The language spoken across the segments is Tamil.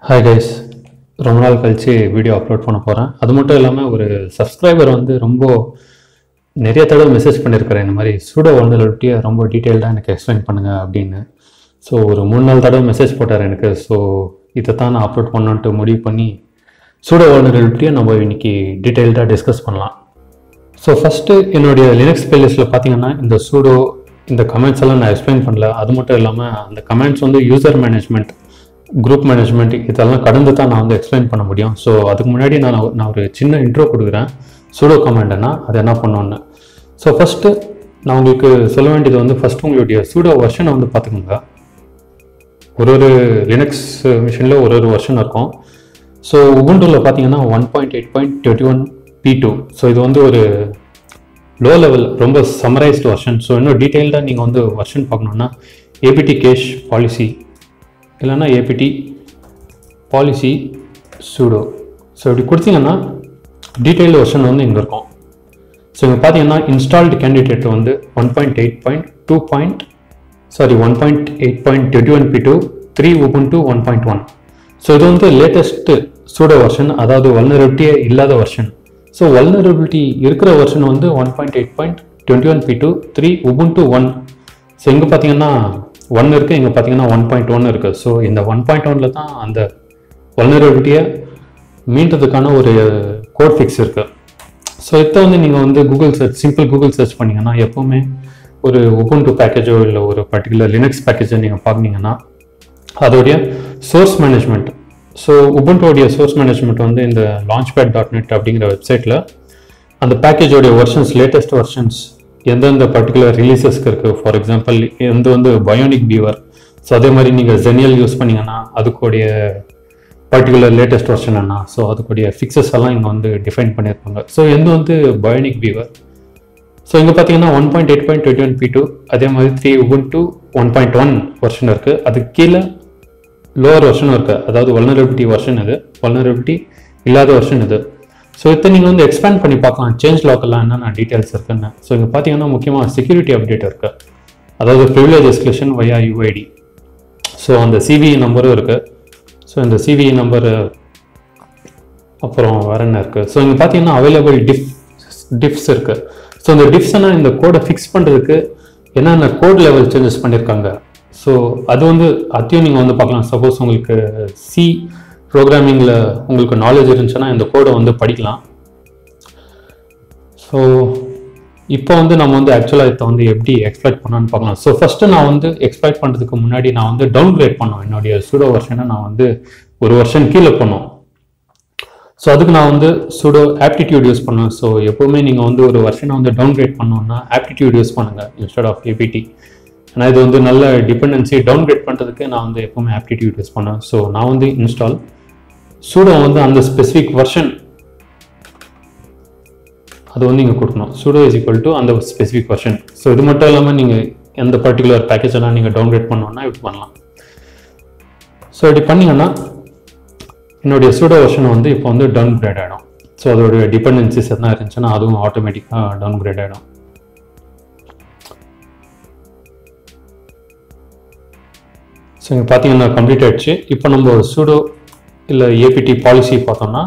ஹாய் கைஸ் ரொம்ப நாள் கழிச்சு வீடியோ அப்லோட் பண்ண போகிறேன் அது மட்டும் இல்லாமல் ஒரு சப்ஸ்கிரைபர் வந்து ரொம்ப நிறைய தடவை மெசேஜ் பண்ணியிருக்கிறேன் இந்த மாதிரி சூடோ வந்தலொட்டியை ரொம்ப டீட்டெயில்டாக எனக்கு எக்ஸ்பிளைன் பண்ணுங்கள் அப்படின்னு ஸோ ஒரு மூணு நாள் தடவை மெசேஜ் போட்டார் எனக்கு ஸோ இதை தான் நான் அப்லோட் பண்ணணுன்ட்டு முடிவு பண்ணி சூடோ வல்னரபிலிட்டியை நம்ம இன்னைக்கு டீட்டெயில்டாக டிஸ்கஸ் பண்ணலாம் ஸோ ஃபஸ்ட்டு என்னுடைய லினக்ஸ் பிளேலிஸ்ட்டில் பார்த்தீங்கன்னா இந்த சூடோ இந்த கமெண்ட்ஸ் எல்லாம் நான் எக்ஸ்பிளைன் பண்ணல அது மட்டும் இல்லாமல் அந்த கமெண்ட்ஸ் வந்து யூசர் மேனேஜ்மெண்ட் குரூப் மேனேஜ்மெண்ட் இதெல்லாம் கடந்து தான் நான் வந்து எக்ஸ்பிளைன் பண்ண முடியும் ஸோ அதுக்கு முன்னாடி நான் நான் ஒரு சின்ன இன்ட்ரோ கொடுக்குறேன் சூடோ கமெண்ட்னா அது என்ன பண்ணோன்னு ஸோ ஃபஸ்ட்டு நான் உங்களுக்கு சொல்ல வேண்டியது வந்து ஃபஸ்ட்டு உங்களுடைய சூடோ வெர்ஷனை வந்து பார்த்துக்கோங்க ஒரு ஒரு லினக்ஸ் மிஷினில் ஒரு ஒரு வெர்ஷன் இருக்கும் ஸோ உபுண்டூவில் பார்த்தீங்கன்னா one point eight point twenty one P two so இது வந்து ஒரு லோ லெவல் ரொம்ப சம்மரைஸ்டு வெர்ஷன் ஸோ இன்னும் டீட்டெயில்டாக நீங்கள் வந்து வெர்ஷன் பார்க்கணுன்னா ஏபிடி கேஷ் பாலிசி இல்லைன்னா ஏபிடி பாலிசி சூடோ ஸோ இப்படி கொடுத்தீங்கன்னா டீட்டெயில்டு வெர்ஷன் வந்து இங்கே இருக்கும் ஸோ இங்கே பார்த்தீங்கன்னா இன்ஸ்டால்டு கேண்டிடேட் வந்து one point eight point two point sorry one point eight point twenty one P two three Ubuntu one point one so இது வந்து லேட்டஸ்ட்டு சூடோ வெர்ஷன் அதாவது வல்னரபிலிட்டியே இல்லாத வெர்ஷன் ஸோ வல்னரபிலிட்டி இருக்கிற வெர்ஷன் வந்து one point eight point twenty one P two three Ubuntu one so இங்கே பார்த்தீங்கன்னா ஒன் இருக்குது இங்கே பார்த்தீங்கன்னா ஒன் பாயிண்ட் ஒன் இருக்குது ஸோ இந்த ஒன் பாயிண்ட் ஒனில் தான் அந்த வல்னரபிலிட்டியை மீண்டதுக்கான ஒரு கோட் ஃபிக்ஸ் இருக்குது ஸோ இப்போ வந்து நீங்கள் வந்து Google search simple Google search பண்ணீங்கன்னா எப்போவுமே ஒரு உபுண்டு பேக்கேஜோ இல்லை ஒரு பர்டிகுலர் லினக்ஸ் பேக்கேஜை நீங்கள் பார்க்குனீங்கன்னா அதோடைய சோர்ஸ் மேனேஜ்மெண்ட் ஸோ உபுண்டோடைய சோர்ஸ் மேனேஜ்மெண்ட் வந்து இந்த லான்ச் பேட் டாட் நெட் அப்படிங்கிற வெப்சைட்டில் அந்த பேக்கேஜோடைய வெர்ஷன்ஸ் லேட்டஸ்ட் வெர்ஷன்ஸ் எந்தெந்த பர்டிகுலர் ரிலீசஸ்க்கு இருக்குது ஃபார் எக்ஸாம்பிள் எந்த வந்து பயோனிக் பீவர் ஸோ அதே மாதிரி நீங்கள் ஜெனியல் யூஸ் பண்ணீங்கன்னா அதுக்குடைய பர்டிகுலர் லேட்டஸ்ட் வெர்ஷன் என்ன ஸோ அதுக்குடைய ஃபிக்சஸ் எல்லாம் இங்கே வந்து டிஃபைன் பண்ணியிருப்பாங்க ஸோ எந்த வந்து பயோனிக் பீவர் ஸோ இங்கே பார்த்தீங்கன்னா one point eight point twenty one P two அதே மாதிரி three Ubuntu one point one version இருக்குது அதுக்கு கீழே லோவர் வெர்ஷனும் இருக்குது அதாவது வல்னரபிலிட்டி வெர்ஷன் இது வல்னரபிலிட்டி இல்லாத வெர்ஷன் இது ஸோ இதை நீங்கள் வந்து எக்ஸ்பேண்ட் பண்ணி பார்க்கலாம் சேஞ்ச் லாக்கெல்லாம் என்னென்ன டீட்டெயில்ஸ் இருக்குன்னு ஸோ இங்கே பார்த்தீங்கன்னா முக்கியமாக செக்யூரிட்டி அப்டேட் இருக்குது அதாவது privilege escalation via UID so அந்த சிவிஇ நம்பரும் இருக்குது ஸோ இந்த சிவிஇ நம்பரு அப்புறம் வேற என்ன இருக்குது ஸோ இங்கே பார்த்தீங்கன்னா அவைலபிள் டிஃப் டிஃப்ஸ் இருக்குது ஸோ இந்த டிஃப்ஸ்னா இந்த கோடை ஃபிக்ஸ் பண்ணுறதுக்கு என்னென்ன கோட் லெவல் சேஞ்சஸ் பண்ணியிருக்காங்க ஸோ அது வந்து அதையும் நீங்கள் வந்து பார்க்கலாம் சப்போஸ் உங்களுக்கு சி ப்ரோக்ராமிங்கில் உங்களுக்கு நாலேஜ் இருந்துச்சுன்னா இந்த கோடை வந்து படிக்கலாம் ஸோ இப்போ வந்து நம்ம வந்து ஆக்சுவலாக இதை வந்து எப்படி எக்ஸ்பிளைட் பண்ணலான்னு பார்க்கலாம் ஸோ ஃபஸ்ட்டு நான் வந்து எக்ஸ்பிளைட் பண்ணுறதுக்கு முன்னாடி நான் வந்து டவுன் கிரேட் பண்ணோம் என்னுடைய சூடோ வெர்ஷனை நான் வந்து ஒரு வருஷன் கீழே பண்ணோம் ஸோ அதுக்கு நான் வந்து சூடோ ஆப்டிடியூட் யூஸ் பண்ணுவேன் ஸோ எப்போவுமே நீங்கள் வந்து ஒரு வருஷனை வந்து டவுன் கிரேட் பண்ணோன்னா ஆப்டிடியூட் யூஸ் பண்ணுங்கள் இன்ஸ்டெட் ஆஃப் ஏபிடி ஏன்னா இது வந்து நல்ல டிபெண்டன்சி டவுன் கிரேட் பண்ணுறதுக்கு நான் வந்து எப்போவுமே ஆப்டிடியூட் யூஸ் பண்ணேன் ஸோ நான் வந்து இன்ஸ்டால் சூடோ வந்து அந்த ஸ்பெசிஃபிக் வெர்ஷன் அது வந்து இங்கே கொடுக்கணும் சூடோ இஸ் ஈக்குவல் டு அந்த ஸ்பெசிஃபிக் வெர்ஷன் ஸோ இது மட்டும் இல்லாமல் நீங்கள் எந்த பர்டிகுலர் பேக்கேஜ் எல்லாம் நீங்கள் டவுன்லோட் பண்ணோன்னா இப்படி பண்ணலாம் ஸோ இப்படி பண்ணீங்கன்னா என்னுடைய சூடோ வெர்ஷன் வந்து இப்போ வந்து டவுன் கிரேட் ஆகிடும் ஸோ அதோடைய டிபெண்டன்சிஸ் எதனா இருந்துச்சுன்னா அதுவும் ஆட்டோமேட்டிக்காக டவுன் கிரேட் ஆகிடும் ஸோ இங்கே பார்த்தீங்கன்னா கம்ப்ளீட் ஆயிடுச்சு இப்போ நம்ம சூடோ இல்லை ஏபிடி பாலிசி பார்த்தோம்னா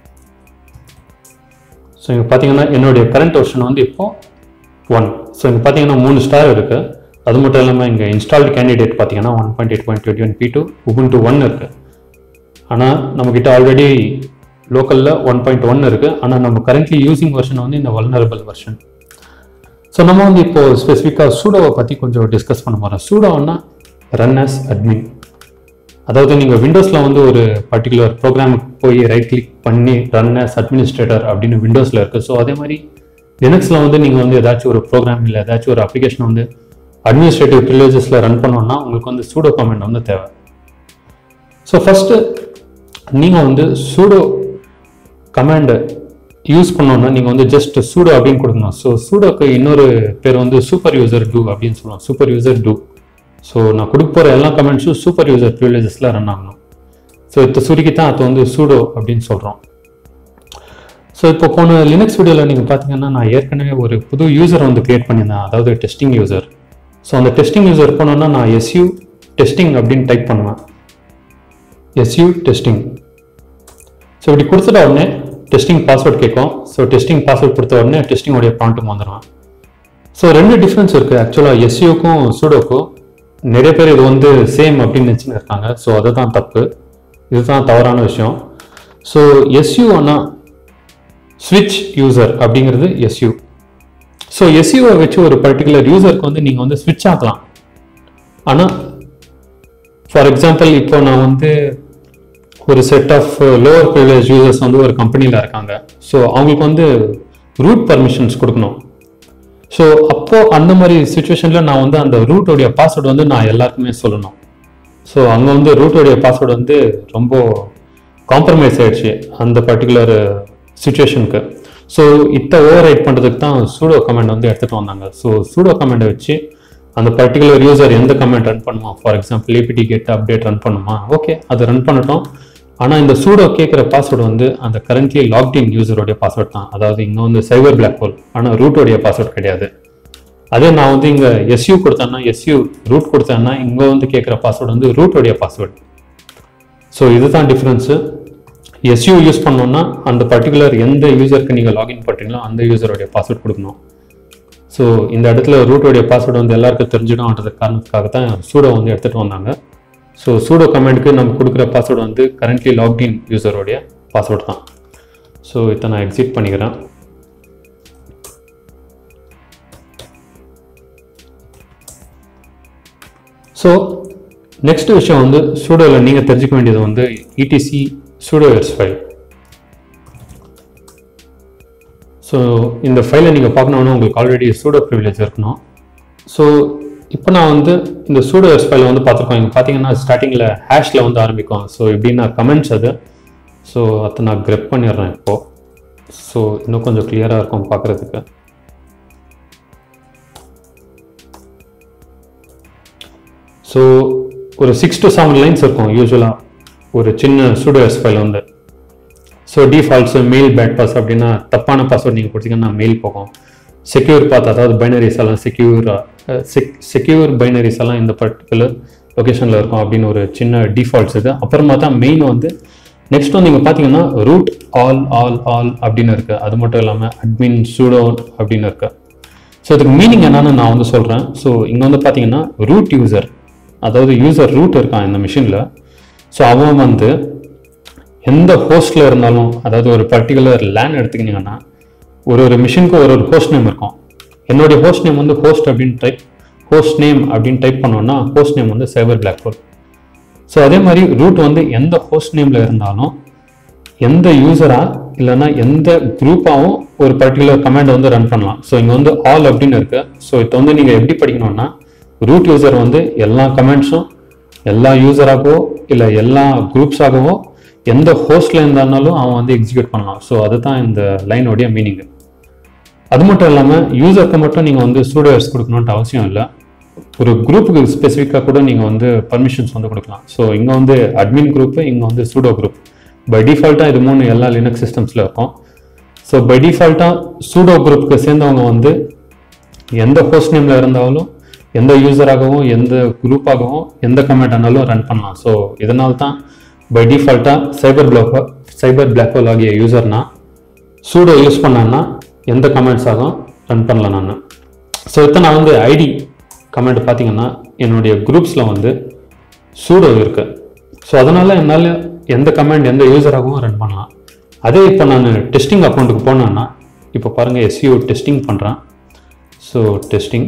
ஸோ இங்கே பார்த்தீங்கன்னா என்னுடைய கரண்ட் வெர்ஷன் வந்து இப்போ ஒன் ஸோ இங்கே பார்த்தீங்கன்னா மூணு ஸ்டார் இருக்குது அது மட்டும் இல்லாமல் இங்கே இன்ஸ்டால்டு கேண்டிடேட் பார்த்தீங்கன்னா one point eight point twenty one P two Ubuntu one இருக்குது ஆனால் நம்மக்கிட்ட ஆல்ரெடி லோக்கலில் ஒன் பாயிண்ட் ஒன் இருக்குது ஆனால் நம்ம கரண்ட்லி யூசிங் வெர்ஷன் வந்து இந்த வல்னரபிள் வெர்ஷன் ஸோ நம்ம வந்து இப்போ ஸ்பெசிஃபிக்காக சூடோவை பற்றி கொஞ்சம் டிஸ்கஸ் பண்ண போகிறோம் சூடோன்னா ரன் அஸ் அட்மின் அதாவது நீங்கள் விண்டோஸில் வந்து ஒரு பர்டிகுலர் ப்ரோக்ராமுக்கு போய் ரைட் கிளிக் பண்ணி ரன் அஸ் அட்மினிஸ்ட்ரேட்டர் அப்படின்னு விண்டோஸில் இருக்குது ஸோ அதே மாதிரி லினக்ஸில் வந்து நீங்கள் வந்து ஏதாச்சும் ஒரு ப்ரோக்ராம் இல்லை ஏதாச்சும் ஒரு அப்ளிகேஷன் வந்து அட்மினிஸ்ட்ரேட்டிவ் ப்ரிவிலேஜஸில் ரன் பண்ணோன்னா உங்களுக்கு வந்து சூடோ கமெண்ட் வந்து தேவை ஸோ ஃபஸ்ட்டு நீங்கள் வந்து சூடோ கமாண்டை யூஸ் பண்ணோன்னா நீங்கள் வந்து ஜஸ்ட் சூடோ அப்படின்னு கொடுக்கணும் ஸோ சூடோக்கு இன்னொரு பேர் வந்து சூப்பர் யூசர் டூ அப்படின்னு சொல்லுவோம் சூப்பர் யூசர் டூ ஸோ நான் கொடுக்க போகிற எல்லா கமெண்ட்ஸும் சூப்பர் யூசர் ப்ரிவிலேஜஸில் ரன் ஆகணும் ஸோ இப்போ சுருக்கி தான் அது வந்து சூடோ அப்படின்னு சொல்கிறோம் ஸோ இப்போ போன லினக்ஸ் வீடியோவில் நீங்கள் பார்த்தீங்கன்னா நான் ஏற்கனவே ஒரு புது யூசர் வந்து கிரியேட் பண்ணியிருந்தேன் அதாவது டெஸ்டிங் யூசர் ஸோ அந்த டெஸ்டிங் யூசர் போனோன்னா நான் எஸ்யூ டெஸ்டிங் அப்படின்னு டைப் பண்ணுவேன் எஸ்யூ டெஸ்டிங் ஸோ இப்படி கொடுத்துட்ட உடனே டெஸ்டிங் பாஸ்வேர்ட் கேட்கும் ஸோ டெஸ்டிங் பாஸ்வேர்ட் கொடுத்த உடனே டெஸ்டிங்கோடைய ப்ராண்ட்டும் வந்துடும் ஸோ ரெண்டு டிஃப்ரென்ஸ் இருக்குது ஆக்சுவலாக எஸ்யூக்கும் சூடோக்கும் நிறைய பேர் இது வந்து சேம் அப்படின்னு நினச்சின்னு இருக்காங்க ஸோ அதுதான் தப்பு இதுதான் தவறான விஷயம் ஸோ எஸ்யூ ஆனால் ஸ்விட்ச் யூசர் அப்படிங்கிறது எஸ்யூ ஸோ எஸ்யூவை வச்சு ஒரு பர்டிகுலர் யூசருக்கு வந்து நீங்கள் வந்து ஸ்விட்ச் ஆகலாம் ஆனால் ஃபார் எக்ஸாம்பிள் இப்போ நான் வந்து ஒரு set of lower privilege users வந்து ஒரு கம்பெனியில் இருக்காங்க ஸோ அவங்களுக்கு வந்து ரூட் பர்மிஷன்ஸ் கொடுக்கணும் ஸோ அப்போ அந்த மாதிரி சுச்சுவேஷனில் நான் வந்து அந்த ரூட்டோடைய பாஸ்வேர்டு வந்து நான் எல்லாருக்குமே சொல்லணும் ஸோ அங்கே வந்து ரூட்டோடைய பாஸ்வேர்டு வந்து ரொம்ப காம்ப்ரமைஸ் ஆயிடுச்சு அந்த பர்டிகுலர் சுச்சுவேஷனுக்கு ஸோ இத்த ஓவர் ரைட் பண்ணுறதுக்கு தான் சூடோ கமெண்ட் வந்து எடுத்துகிட்டு வந்தாங்க ஸோ சூடோ கமெண்டை வச்சு அந்த பர்டிகுலர் யூசர் எந்த கமெண்ட் ரன் பண்ணுமா for example APT get update run பண்ணுமா ஓகே அது ரன் பண்ணட்டும் ஆனால் இந்த சூடோ கேட்குற பாஸ்வேர்டு வந்து அந்த கரண்ட்லி லாக்டின் யூசருடைய பாஸ்வேர்ட் தான் அதாவது இங்கே வந்து சைபர் பிளாக் ஹோல் ஆனால் ரூட்டோடைய பாஸ்வேர்ட் கிடையாது அதே நான் வந்து இங்கே எஸ்யூ கொடுத்தேன்னா எஸ்யூ ரூட் கொடுத்தேன்னா இங்கே வந்து கேட்குற பாஸ்வேர்டு வந்து ரூட்டோடைய பாஸ்வேர்டு ஸோ இதுதான் டிஃப்ரென்ஸு எஸ்யூ யூஸ் பண்ணோம்னா அந்த பர்டிகுலர் எந்த யூசருக்கு நீங்கள் லாகின் பண்ணுறீங்களோ அந்த யூசருடைய பாஸ்வேர்ட் கொடுக்கணும் ஸோ இந்த இடத்துல ரூட்டோடைய பாஸ்வேர்டு வந்து எல்லாருக்கும் தெரிஞ்சிடும்ன்றது காரணத்துக்காக தான் சூடோ வந்து எடுத்துகிட்டு வந்தாங்க ஸோ சூடோ கமெண்ட்க்கு நம்ம கொடுக்குற பாஸ்வேர்டு வந்து கரண்ட்லி லாக்இன் யூசருடைய பாஸ்வேர்டு தான் ஸோ இதை நான் எக்ஸிட் பண்ணிக்கிறேன் ஸோ நெக்ஸ்ட் விஷயம் வந்து சூடோவில் நீங்கள் தெரிஞ்சுக்க வேண்டியது வந்து இடிசி சூடோவர்ஸ் ஃபைல் ஸோ இந்த ஃபைலை நீங்கள் பார்க்கணுன்னா உங்களுக்கு ஆல்ரெடி சூடோ ப்ரிவிலேஜ் இருக்கணும் ஸோ இப்போ நான் வந்து இந்த சூடோவர்ஸ் ஃபைலை வந்து பார்த்துருக்கோம் இங்கே பார்த்தீங்கன்னா ஸ்டார்டிங்கில் ஹேஷில் வந்து ஆரம்பிக்கும் ஸோ எப்படின்னா கமெண்ட்ஸ் அது ஸோ அதை நான் கிரெப் பண்ணிடுறேன் இப்போது ஸோ இன்னும் கொஞ்சம் கிளியராக இருக்கும் பார்க்குறதுக்கு ஸோ ஒரு சிக்ஸ் டு செவன் லைன்ஸ் இருக்கும் யூஸ்வலாக ஒரு சின்ன சூடோஎஸ் ஃபைல் வந்து so defaults mail bad pass அப்படின்னா தப்பான பாஸ்வேர்ட் நீங்கள் கொடுத்தீங்கன்னா மெயில் போகும் செக்யூர் பாத் அதாவது பைனரிஸ் எல்லாம் செக்யூர் செக்யூர் பைனரிஸ் எல்லாம் இந்த பர்டிகுலர் லொக்கேஷனில் இருக்கும் அப்படின்னு ஒரு சின்ன டிஃபால்ட்ஸ் இது அப்புறமா தான் மெயின் வந்து நெக்ஸ்ட் வந்து நீங்கள் பார்த்தீங்கன்னா ரூட் ஆல் ஆல் ஆல் அப்படின்னு இருக்குது அது மட்டும் இல்லாமல் அட்மின் சூடோ அப்படின்னு இருக்கு ஸோ இதுக்கு மீனிங் என்னன்னு நான் வந்து சொல்கிறேன் ஸோ இங்கே வந்து பார்த்தீங்கன்னா ரூட் யூசர் அதாவது யூசர் ரூட் இருக்கான் இந்த மிஷினில் ஸோ அவன் வந்து எந்த ஹோஸ்டில் இருந்தாலும் அதாவது ஒரு பர்டிகுலர் லேன் எடுத்துக்கிட்டிங்கன்னா ஒரு ஒரு மிஷினுக்கு ஒரு ஒரு ஹோஸ்ட் நேம் இருக்கும் என்னுடைய ஹோஸ்ட் நேம் வந்து ஹோஸ்ட் அப்படின்னு டைப் ஹோஸ்ட் நேம் அப்படின்னு டைப் பண்ணோன்னா ஹோஸ்ட் நேம் வந்து சைபர் பிளாக் ஹோல் ஸோ அதே மாதிரி ரூட் வந்து எந்த ஹோஸ்ட் நேமில் இருந்தாலும் எந்த யூசராக இல்லைன்னா எந்த குரூப்பாகவும் ஒரு பர்டிகுலர் கமாண்ட் வந்து ரன் பண்ணலாம் ஸோ இங்கே வந்து ஆல் அப்படின்னு இருக்கு ஸோ இதை வந்து நீங்கள் எப்படி படிக்கணும்னா ரூட் யூசர் வந்து எல்லா கமெண்ட்ஸும் எல்லா யூசராகவோ இல்லை எல்லா குரூப்ஸாகவோ எந்த ஹோஸ்டில் இருந்தாலும் அவன் வந்து எக்ஸிக்யூட் பண்ணலாம் ஸோ அதுதான் இந்த லைனோடைய மீனிங் அது மட்டும் இல்லாமல் யூசருக்கு மட்டும் நீங்கள் வந்து ஸ்டூடியோஸ் கொடுக்கணுன்ட்டு அவசியம் இல்லை ஒரு குரூப்புக்கு ஸ்பெசிஃபிக்காக கூட நீங்கள் வந்து பர்மிஷன்ஸ் வந்து கொடுக்கலாம் ஸோ இங்கே வந்து அட்மின் குரூப்பு இங்கே வந்து சூடோ குரூப் பை டிஃபால்ட்டாக இது மூணு எல்லா லினக்ஸ் சிஸ்டம்ஸில் இருக்கும் ஸோ பை டிஃபால்ட்டாக சூடோ குரூப்புக்கு சேர்ந்தவங்க வந்து எந்த ஹோஸ்ட் நேமில் இருந்தாலும் எந்த யூசராகவும் எந்த குரூப்பாகவும் எந்த கமெண்ட் ஆனாலும் ரன் பண்ணலாம் ஸோ இதனால தான் பை டிஃபால்ட்டாக cyber black cyber black hole ஆகிய யூசர்னா சூடோ யூஸ் பண்ணான்னா எந்த கமெண்ட்ஸ் ஆகும் ரன் பண்ணல நான் ஸோ இப்போ நான் வந்து ஐடி கமெண்ட் பார்த்தீங்கன்னா என்னுடைய குரூப்ஸில் வந்து சூடோ இருக்கு ஸோ அதனால் என்னால் எந்த கமெண்ட் எந்த யூசராகவும் ரன் பண்ணலாம் அதே இப்போ நான் டெஸ்டிங் அக்கௌண்ட்டுக்கு போனேன்னா இப்போ பாருங்கள் எஸ்யூ டெஸ்டிங் பண்ணுறேன் ஸோ டெஸ்டிங்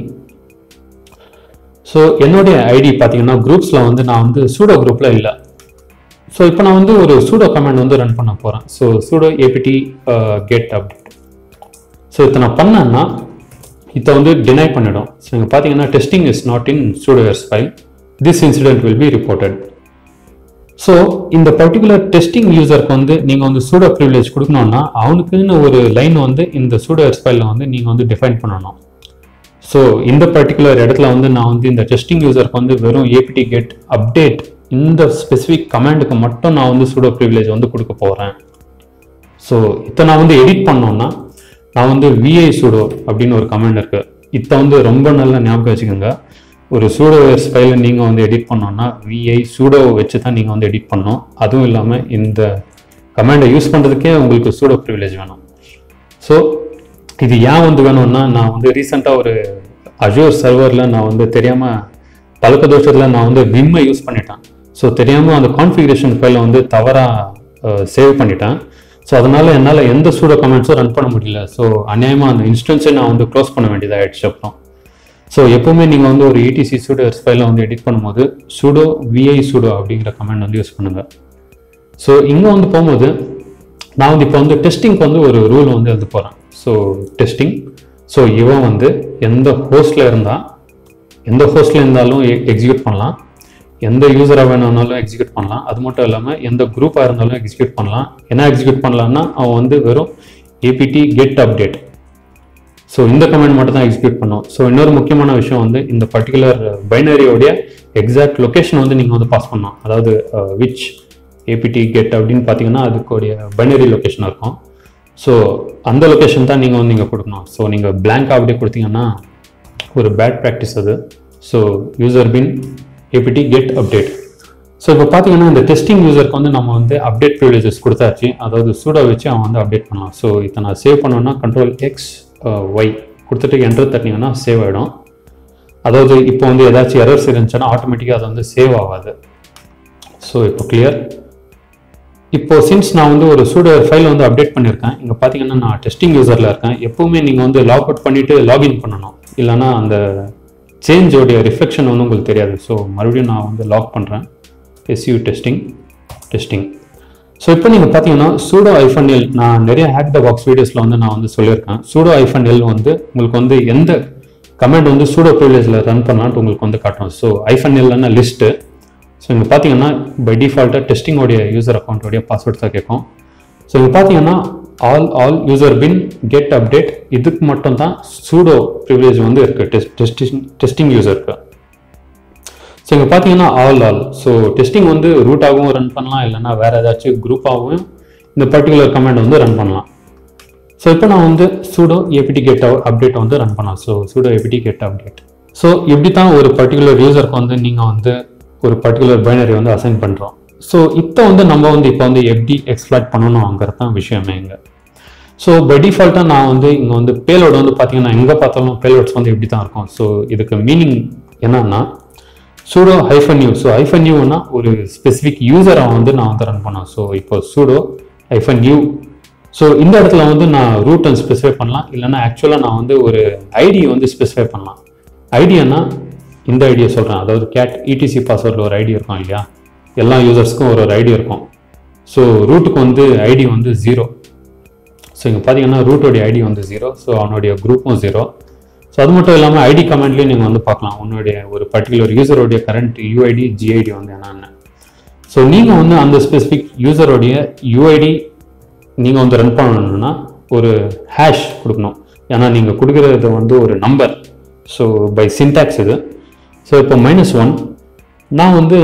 ஸோ என்னுடைய ஐடி பார்த்தீங்கன்னா குரூப்ஸில் வந்து நான் வந்து சூடோ குரூப்பில் இல்லை ஸோ இப்போ நான் வந்து ஒரு சூடோ கமெண்ட் வந்து ரன் பண்ண போகிறேன் so sudo apt get update so இதை நான் பண்ணேன்னா இதை வந்து டினை பண்ணிடும் ஸோ இங்கே பார்த்தீங்கன்னா testing is not in sudoers file this incident will be reported so இந்த பர்டிகுலர் டெஸ்டிங் யூசருக்கு வந்து நீங்கள் வந்து சூடோ ப்ரிவிலேஜ் கொடுக்கணும்னா அவனுக்குன்னு ஒரு லைன் வந்து இந்த சூடோயர்ஸ் ஃபைலில் வந்து நீங்கள் வந்து டிஃபைன் பண்ணணும் ஸோ இந்த பர்டிகுலர் இடத்துல வந்து நான் வந்து இந்த டெஸ்டிங் யூசருக்கு வந்து வெறும் ஏபிடி கெட் அப்டேட் இந்த ஸ்பெசிஃபிக் கமாண்டுக்கு மட்டும் நான் வந்து சூடோ ப்ரிவிலேஜ் வந்து கொடுக்க போகிறேன் ஸோ இதை நான் வந்து எடிட் பண்ணோன்னா நான் வந்து விஐ சூடோ அப்படின்னு ஒரு கமாண்ட் இருக்கு இதை வந்து ரொம்ப நல்ல ஞாபகம் வச்சுக்கோங்க ஒரு சூடோவேர்ஸ் ஃபைலை நீங்கள் வந்து எடிட் பண்ணோன்னா விஐ சூடோ வச்சு தான் நீங்கள் வந்து எடிட் பண்ணணும் அதுவும் இல்லாமல் இந்த கமாண்டை யூஸ் பண்ணுறதுக்கே உங்களுக்கு சூடோ ப்ரிவிலேஜ் வேணும் ஸோ இது ஏன் வந்து வேணும்னா நான் வந்து ரீசெண்டாக ஒரு அஜோர் சர்வரில் நான் வந்து தெரியாமல் பழக்க தோஷத்தில் நான் வந்து விம்மை யூஸ் பண்ணிட்டேன் ஸோ தெரியாமல் அந்த கான்ஃபிகரேஷன் ஃபைலை வந்து தவறாக சேவ் பண்ணிட்டேன் ஸோ அதனால் என்னால் எந்த சூடோ கமெண்ட்ஸும் ரன் பண்ண முடியல ஸோ அநியாயமாக அந்த இன்ஸ்டன்ஸை நான் வந்து க்ளோஸ் பண்ண வேண்டியதாகிடுச்சு அப்புறம் ஸோ எப்போவுமே நீங்கள் வந்து ஒரு இடிசி சூடோ ஃபைலை வந்து எடிட் பண்ணும்போது சூடோ விஐ சூடோ அப்படிங்கிற கமெண்ட் வந்து யூஸ் பண்ணுங்கள் ஸோ இங்கே வந்து போகும்போது நான் வந்து இப்போ வந்து டெஸ்டிங்க்கு வந்து ஒரு ரூல் வந்து எழுத போகிறேன் ஸோ டெஸ்டிங் ஸோ இவன் வந்து எந்த ஹோஸ்டில் இருந்தால் எந்த ஹோஸ்டில் இருந்தாலும் எக்ஸிக்யூட் பண்ணலாம் எந்த யூசராக வேணும்னாலும் எக்ஸிக்யூட் பண்ணலாம் அது மட்டும் இல்லாமல் எந்த குரூப்பாக இருந்தாலும் எக்ஸிக்யூட் பண்ணலாம் என்ன எக்ஸிக்யூட் பண்ணலாம்னா அவன் வந்து வெறும் ஏபிடி கெட் அப்டேட் ஸோ இந்த கமெண்ட் மட்டும் தான் எக்ஸிக்யூட் பண்ணும் ஸோ இன்னொரு முக்கியமான விஷயம் வந்து இந்த பர்டிகுலர் பைனரியோடைய எக்ஸாக்ட் லொக்கேஷன் வந்து நீங்கள் வந்து பாஸ் பண்ணலாம் அதாவது விச் ஏபிடி கெட் அப்படின்னு பார்த்தீங்கன்னா அதுக்குடைய பைனரி லொக்கேஷன் இருக்கும் ஸோ அந்த லொக்கேஷன் தான் நீங்கள் வந்து இங்கே கொடுக்கணும் ஸோ நீங்கள் பிளாங்காக அப்படியே கொடுத்தீங்கன்னா ஒரு பேட் ப்ராக்டிஸ் அது so user bin apt get update so இப்போ பார்த்தீங்கன்னா இந்த டெஸ்டிங் யூசருக்கு வந்து நம்ம வந்து அப்டேட் ப்ரிவிலேஜஸ் கொடுத்தாச்சு அதாவது சூடோ வச்சு அவன் வந்து அப்டேட் பண்ணலாம் ஸோ இதை நான் சேவ் பண்ணோன்னா கண்ட்ரோல் எக்ஸ் ஒய் கொடுத்துட்டு என்டர் தட்டினீங்கன்னா சேவ் ஆகிடும் அதாவது இப்போ வந்து ஏதாச்சும் எரர்ஸ் இருந்துச்சுன்னா ஆட்டோமேட்டிக்காக அது வந்து சேவ் ஆகாது ஸோ இப்போ கிளியர் இப்போ சின்ஸ் நான் வந்து ஒரு சூடோ ஃபைல் வந்து அப்டேட் பண்ணியிருக்கேன் இங்கே பார்த்தீங்கன்னா நான் டெஸ்டிங் யூசரில் இருக்கேன் எப்பவுமே நீங்கள் வந்து லாக் அவுட் பண்ணிவிட்டு லாகின் பண்ணணும் இல்லைன்னா அந்த சேஞ்சோடைய ரிஃப்ளெக்ஷன் வந்து உங்களுக்கு தெரியாது ஸோ மறுபடியும் நான் வந்து லாக் பண்ணுறேன் எஸ்யூ டெஸ்டிங் டெஸ்டிங் ஸோ இப்போ நீங்கள் பார்த்தீங்கன்னா சூடோ ஐஃபன் எல் நான் நிறைய ஹேக் த பாக்ஸ் வீடியோஸில் வந்து நான் வந்து சொல்லியிருக்கேன் சூடோ ஐஃபன் எல் வந்து உங்களுக்கு வந்து எந்த கமெண்ட் வந்து சூடோ ப்ரிவிலேஜில் ரன் பண்ணலான்ட்டு உங்களுக்கு வந்து காட்டும் ஸோ ஐஃபன் எல்னா லிஸ்ட்டு ஸோ இங்கே பார்த்தீங்கன்னா பை டிஃபால்ட்டாக டெஸ்டிங்கோடைய யூசர் அக்கௌண்ட்டோடைய பாஸ்வேர்ட் தான் கேட்கும் ஸோ இங்கே பார்த்தீங்கன்னா all all user bin get update இதுக்கு மட்டும் தான் சூடோ ப்ரிவிலேஜ் வந்து இருக்குது டெஸ்ட் டெஸ்டிங் டெஸ்டிங் யூசருக்கு ஸோ இங்கே பார்த்தீங்கன்னா ஆல் ஆல் ஸோ டெஸ்டிங் வந்து ரூட்டாகவும் ரன் பண்ணலாம் இல்லைன்னா வேறு ஏதாச்சும் குரூப்பாகவும் இந்த பர்டிகுலர் கமெண்ட் வந்து ரன் பண்ணலாம் ஸோ இப்போ நான் வந்து சூடோ ஏபிடி கெட் அப்டேட் வந்து ரன் பண்ணலாம் so sudo apt get update so இப்படி தான் ஒரு பர்டிகுலர் யூசருக்கு வந்து நீங்கள் வந்து ஒரு பர்டிகுலர் பைனரி வந்து அசைன் பண்ணுறோம் ஸோ இப்போ வந்து நம்ம வந்து இப்போ வந்து எப்படி எக்ஸ்ப்ளாய்ட் பண்ணணுங்கிறது தான் விஷயமே இங்கே ஸோ பை டிஃபால்ட்டாக நான் வந்து இங்கே வந்து பேலோட் வந்து பார்த்தீங்கன்னா எங்கே பார்த்தாலும் பேலோட்ஸ் வந்து இப்படி தான் இருக்கும் ஸோ இதுக்கு மீனிங் என்னன்னா sudo hyphen u so hyphen யூனா ஒரு ஸ்பெசிஃபிக் யூசரை வந்து நான் வந்து ரன் பண்ணேன் ஸோ இப்போ சூடோ ஹைஃபன் யூ ஸோ இந்த இடத்துல வந்து நான் ரூட் அண்ட் ஸ்பெசிஃபை பண்ணலாம் இல்லைன்னா ஆக்சுவலாக நான் வந்து ஒரு ஐடி வந்து ஸ்பெசிஃபை பண்ணலாம் ஐடியானா இந்த ஐடியா சொல்கிறேன் அதாவது கேட் இடிசி பாஸ்வேர்டில் ஒரு ஐடி இருக்கும் இல்லையா எல்லா யூசர்ஸ்க்கும் ஒரு ஒரு ஐடி இருக்கும் ஸோ ரூட்டுக்கு வந்து ஐடி வந்து ஜீரோ ஸோ இங்கே பார்த்தீங்கன்னா ரூட்டோடைய ஐடி வந்து ஜீரோ ஸோ அவனுடைய குரூப்பும் ஜீரோ ஸோ அது மட்டும் இல்லாமல் ஐடி கமெண்ட்லேயும் நீங்கள் வந்து பார்க்கலாம் உன்னுடைய ஒரு பர்டிகுலர் யூசரோடைய கரண்ட் யூஐடி ஜிஐடி வந்து என்னென்ன ஸோ நீங்கள் வந்து அந்த ஸ்பெசிஃபிக் யூசரோடைய யூஐடி நீங்கள் வந்து ரன் பண்ணணும்னா ஒரு ஹேஷ் கொடுக்கணும் ஏன்னா நீங்கள் கொடுக்குறது வந்து ஒரு நம்பர் ஸோ பை சின்டாக்ஸ் இது ஸோ இப்போ மைனஸ் ஒன் நான் வந்து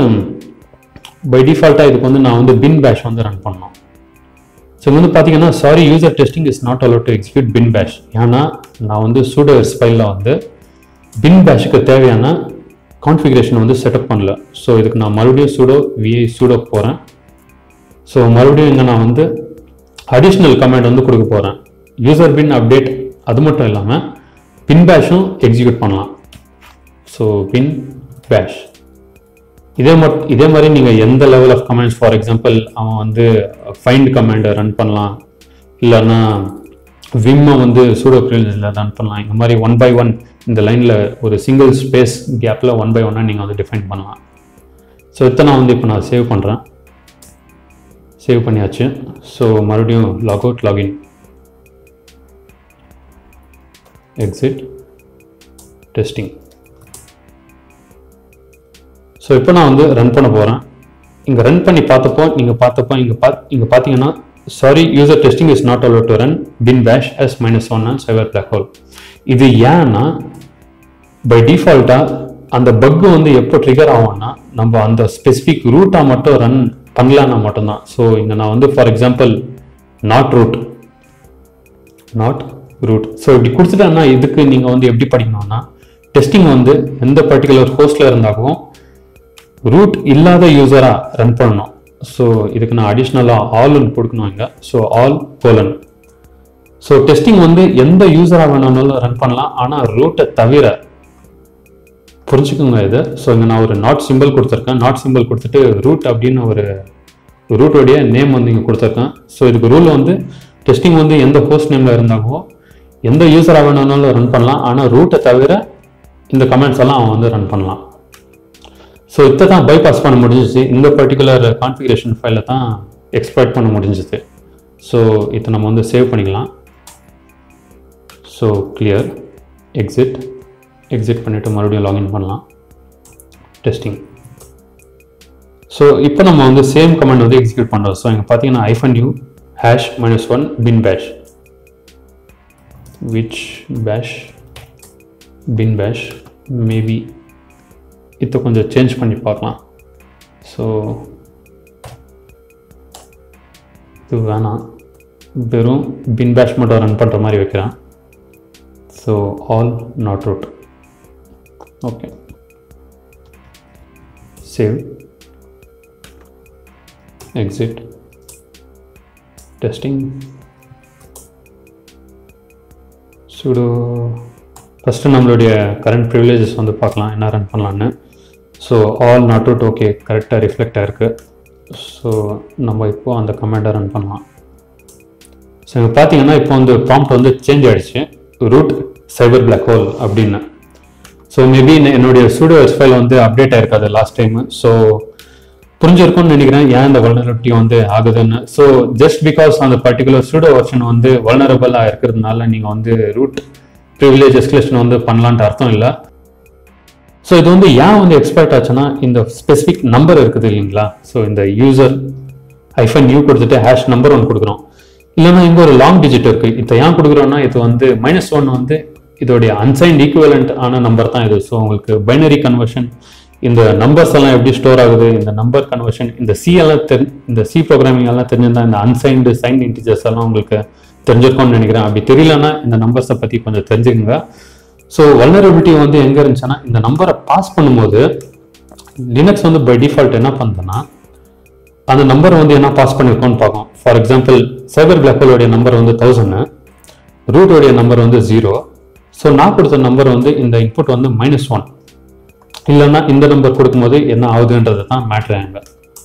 பை டிஃபால்ட்டாக இதுக்கு வந்து நான் வந்து பின் பேஷ் வந்து ரன் பண்ணோம் ஸோ இங்க வந்து பார்த்தீங்கன்னா sorry user testing is not allowed to execute bin bash ஏன்னா நான் வந்து சூடோஸ் ஃபைலில் வந்து பின் பேஷுக்கு தேவையான கான்ஃபிகரேஷன் வந்து செட்டப் பண்ணல ஸோ இதுக்கு நான் மறுபடியும் சூடோ விஐ சூடோ போகிறேன் ஸோ மறுபடியும் இங்கே நான் வந்து அடிஷ்னல் கமெண்ட் வந்து கொடுக்க போகிறேன் யூசர் பின் அப்டேட் அது மட்டும் இல்லாமல் பின் பேஷும் எக்ஸிக்யூட் பண்ணலாம் ஸோ பின் பேஷ் இதே மட் இதே மாதிரி நீங்கள் எந்த level of commands for example அவன் வந்து ஃபைண்ட் கமெண்டை ரன் பண்ணலாம் இல்லைன்னா விம்மை வந்து சூடோ ப்ரிவிலேஜில் ரன் பண்ணலாம் இந்த மாதிரி ஒன் பை ஒன் இந்த லைனில் ஒரு சிங்கிள் ஸ்பேஸ் கேப்பில் ஒன் பை ஒன்னாக நீங்கள் வந்து டிஃபைன் பண்ணலாம் ஸோ இதை நான் வந்து இப்போ நான் சேவ் பண்ணுறேன் சேவ் பண்ணியாச்சு ஸோ மறுபடியும் log out login exit testing so இப்போ நான் வந்து ரன் பண்ண போகிறேன் இங்கே ரன் பண்ணி பார்த்தப்போ நீங்கள் பார்த்தப்போ இங்கே பா இங்கே பார்த்தீங்கன்னா sorry user testing is not allowed to run bin bash as minus one and cyber black hole இது ஏன்னா பை டிஃபால்ட்டாக அந்த பக்கு வந்து எப்போ ட்ரிகர் ஆகும்னா நம்ம அந்த ஸ்பெசிஃபிக் ரூட்டாக மட்டும் ரன் பண்ணலான்னா மட்டும்தான் ஸோ இங்கே நான் வந்து for example not root not root so இப்படி கொடுத்துட்டேன்னா இதுக்கு நீங்கள் வந்து எப்படி படிக்கணும்னா டெஸ்டிங் வந்து எந்த பர்டிகுலர் ஹோஸ்டில் இருந்தாகவும் ரூட் இல்லாத யூசராக ரன் பண்ணணும் ஸோ இதுக்கு நான் அடிஷ்னலாக ஆல்னு கொடுக்கணும் இங்கே so all colon so testing வந்து எந்த யூசராக வேணாலும் ரன் பண்ணலாம் ஆனால் ரூட்டை தவிர புரிஞ்சுக்கோங்க இது ஸோ இங்கே நான் ஒரு நாட் சிம்பிள் கொடுத்துருக்கேன் நாட் சிம்பிள் கொடுத்துட்டு ரூட் அப்படின்னு ஒரு ரூட்டோடைய நேம் வந்து இங்கே கொடுத்துருக்கேன் ஸோ இதுக்கு ரூல் வந்து டெஸ்டிங் வந்து எந்த ஹோஸ்ட் நேமில் இருந்தாகவோ எந்த யூசராக வேணாலும் ரன் பண்ணலாம் ஆனால் ரூட்டை தவிர இந்த கமெண்ட்ஸ் எல்லாம் அவன் வந்து ரன் பண்ணலாம் ஸோ இதை தான் பைபாஸ் பண்ண முடிஞ்சிச்சு இந்த பர்டிகுலர் கான்ஃபிகரேஷன் ஃபைலை தான் எக்ஸ்பெக்ட் பண்ண முடிஞ்சிச்சு ஸோ இதை நம்ம வந்து சேவ் பண்ணிக்கலாம் ஸோ கிளியர் எக்ஸிட் எக்ஸிட் பண்ணிவிட்டு மறுபடியும் லாகின் பண்ணலாம் டெஸ்டிங் ஸோ இப்போ நம்ம வந்து சேம் கமெண்ட் வந்து எக்ஸிக்யூட் பண்ணுறோம் ஸோ இங்கே பார்த்தீங்கன்னா hyphen u hash minus one bin bash which பேஷ் பின் பேஷ் மேபி இதை கொஞ்சம் சேஞ்ச் பண்ணி பார்க்கலாம் ஸோ இது வேணாம் வெறும் பின் பேஷ் மட்டும் ரன் பண்ணுற மாதிரி வைக்கிறேன் so all not root okay save exit testing sudo first நம்மளுடைய கரண்ட் ப்ரிவிலேஜஸ் வந்து பார்க்கலாம் என்ன ரன் பண்ணலான்னு so all not out okay கரெக்டாக ரிஃப்ளெக்ட் ஆயிருக்கு ஸோ நம்ம இப்போ அந்த கமெண்டை ரன் பண்ணலாம் ஸோ இங்கே பார்த்தீங்கன்னா இப்போ வந்து ப்ராம்ப்ட் வந்து சேஞ்ச் ஆகிடுச்சு ரூட் சைபர் பிளாக் ஹோல் அப்படின்னு ஸோ மேபி என்னுடைய சூடோ ஃபைல் வந்து அப்டேட் ஆயிருக்காது லாஸ்ட் டைமு ஸோ புரிஞ்சிருக்கும்னு நினைக்கிறேன் ஏன் இந்த வல்னரபிலிட்டி வந்து ஆகுதுன்னு ஸோ ஜஸ்ட் பிகாஸ் அந்த பர்டிகுலர் சூடோ வெர்ஷன் வந்து வல்னரபிளாக இருக்கிறதுனால நீங்கள் வந்து ரூட் ப்ரிவிலேஜ் எஸ்கலேஷன் வந்து பண்ணலான்ட்டு அர்த்தம் இல்லை ஸோ இது வந்து ஏன் வந்து எக்ஸ்பெக்ட் ஆச்சுன்னா இந்த ஸ்பெசிஃபிக் நம்பர் இருக்குது இல்லைங்களா ஸோ இந்த யூசர் ஐஃபன் நியூ கொடுத்துட்டு ஹேஷ் நம்பர் ஒன்று கொடுக்குறோம் இல்லைன்னா இங்கே ஒரு லாங் டிஜிட் இருக்குது இதை ஏன் கொடுக்குறோன்னா இது வந்து மைனஸ் ஒன் வந்து இதோடைய அன்சைன்ட் ஈக்குவலண்ட் ஆன நம்பர் தான் இது ஸோ உங்களுக்கு பைனரி கன்வர்ஷன் இந்த நம்பர்ஸ் எல்லாம் எப்படி ஸ்டோர் ஆகுது இந்த நம்பர் கன்வர்ஷன் இந்த சி எல்லாம் தெரி இந்த சி ப்ரோக்ராமிங் எல்லாம் தெரிஞ்சிருந்தா இந்த அன்சைன்டு சைன் இன்டிஜர்ஸ் எல்லாம் உங்களுக்கு தெரிஞ்சிருக்கும்னு நினைக்கிறேன் அப்படி தெரியலன்னா இந்த நம்பர்ஸை பற்றி கொஞ்சம் தெரிஞ்சுக்கங்க ஸோ வல்னரபிலிட்டி வந்து எங்கே இருந்துச்சுன்னா இந்த நம்பரை பாஸ் பண்ணும்போது லினக்ஸ் வந்து பை டிஃபால்ட் என்ன பண்ணுதுன்னா அந்த நம்பர் வந்து என்ன பாஸ் பண்ணியிருக்கோம்னு பார்க்கும் ஃபார் எக்ஸாம்பிள் சைபர் பிளாக்ஹோலோடைய நம்பர் வந்து தௌசண்ட் ரூட்டோடைய நம்பர் வந்து ஜீரோ ஸோ நான் கொடுத்த நம்பர் வந்து இந்த இன்புட் வந்து மைனஸ் ஒன் இல்லைன்னா இந்த நம்பர் கொடுக்கும்போது என்ன ஆகுதுன்றது தான் மேட்ரு அங்கே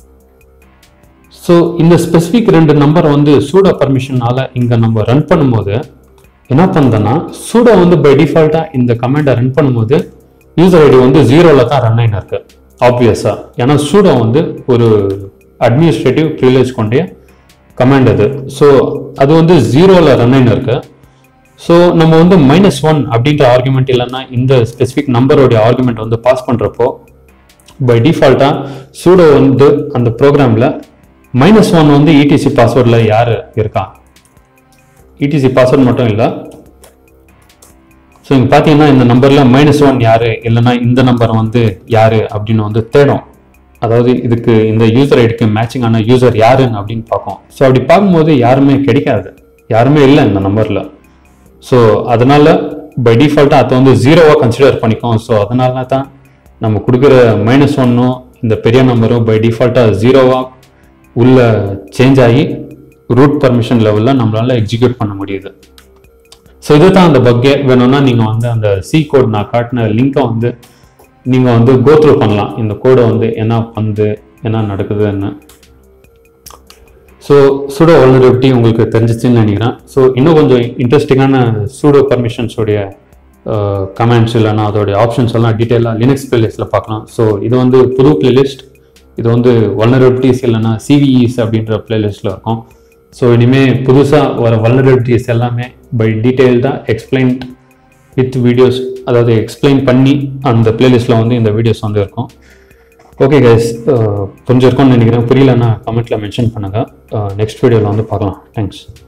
ஸோ இந்த ஸ்பெசிஃபிக் ரெண்டு நம்பர் வந்து சூடோ பர்மிஷனால இங்கே நம்ம ரன் பண்ணும்போது என்ன பண்ணுதுன்னா சூடோ வந்து பை டிஃபால்ட்டாக இந்த கமெண்டை ரன் பண்ணும்போது யூசர் ஐடி வந்து ஜீரோவில் தான் ரன் ஆகின்னு இருக்கு ஆப்வியஸாக ஏன்னா சூடோ வந்து ஒரு அட்மினிஸ்ட்ரேட்டிவ் ப்ரிவிலேஜ் கொண்டே கமாண்ட் அது ஸோ அது வந்து ஜீரோவில் ரன் ஆகின்னு இருக்கு ஸோ நம்ம வந்து மைனஸ் ஒன் அப்படின்ற ஆர்குமெண்ட் இல்லைன்னா இந்த ஸ்பெசிஃபிக் நம்பரோடைய ஆர்குமெண்ட் வந்து பாஸ் பண்ணுறப்போ பை டிஃபால்ட்டாக சூடோ வந்து அந்த ப்ரோக்ராமில் மைனஸ் ஒன் வந்து இடிசி பாஸ்வேர்டில் யார் இருக்கா இடிசி பாஸ்வேர்ட் மட்டும் இல்லை ஸோ இங்கே பார்த்தீங்கன்னா இந்த நம்பரில் மைனஸ் ஒன் யார் இல்லைன்னா இந்த நம்பர் வந்து யார் அப்படின்னு வந்து தேடும் அதாவது இதுக்கு இந்த யூசர் ஐடிக்கு மேட்சிங்கான யூசர் யாருன்னு அப்படின்னு பார்க்கும் ஸோ அப்படி பார்க்கும்போது யாருமே கிடைக்காது யாருமே இல்லை இந்த நம்பரில் ஸோ அதனால பை டிஃபால்ட்டாக அதை வந்து ஜீரோவாக கன்சிடர் பண்ணிக்கும் ஸோ அதனால தான் நம்ம கொடுக்குற மைனஸ் ஒன்னும் இந்த பெரிய நம்பரும் பை டிஃபால்ட்டாக ஜீரோவாக உள்ள சேஞ்ச் ஆகி ரூட் பர்மிஷன் லெவலில் நம்மளால எக்ஸிக்யூட் பண்ண முடியுது ஸோ இதுதான் அந்த பக்கே வேணும்னா நீங்கள் வந்து அந்த சி கோட் நான் காட்டின லிங்கை வந்து நீங்கள் வந்து கோ த்ரூ பண்ணலாம் இந்த கோடை வந்து என்ன பண்ணுது என்ன நடக்குதுன்னு ஸோ சூடோ வல்னரபிலிட்டி உங்களுக்கு தெரிஞ்சிச்சுன்னு நினைக்கிறேன் ஸோ இன்னும் கொஞ்சம் இன்ட்ரெஸ்டிங்கான சூடோ பர்மிஷன்ஸோடைய கமெண்ட்ஸ் இல்லைன்னா அதோடைய ஆப்ஷன்ஸ் எல்லாம் டீட்டெயிலாக லினக்ஸ் பிளேலிஸ்ட்டில் பார்க்கலாம் ஸோ இது வந்து புது பிளேலிஸ்ட் இது வந்து வல்னரபிலிட்டிஸ் இல்லைன்னா சிவிஇஸ் அப்படின்ற பிளேலிஸ்ட்டில் இருக்கும் ஸோ இனிமேல் புதுசாக வர வல்னரபிலிட்டிஸ் எல்லாமே பை டீட்டெயில்டாக எக்ஸ்பிளைன்ட் வித் வீடியோஸ் அதாவது எக்ஸ்பிளைன் பண்ணி அந்த பிளேலிஸ்ட்டில் வந்து இந்த வீடியோஸ் வந்து இருக்கும் ஓகே கைஸ் புரிஞ்சிருக்கும்னு நினைக்கிறேன் புரியலன்னா கமெண்ட்டில் மென்ஷன் பண்ணுங்கள் நெக்ஸ்ட் வீடியோவில் வந்து பார்க்கலாம் தேங்க்ஸ்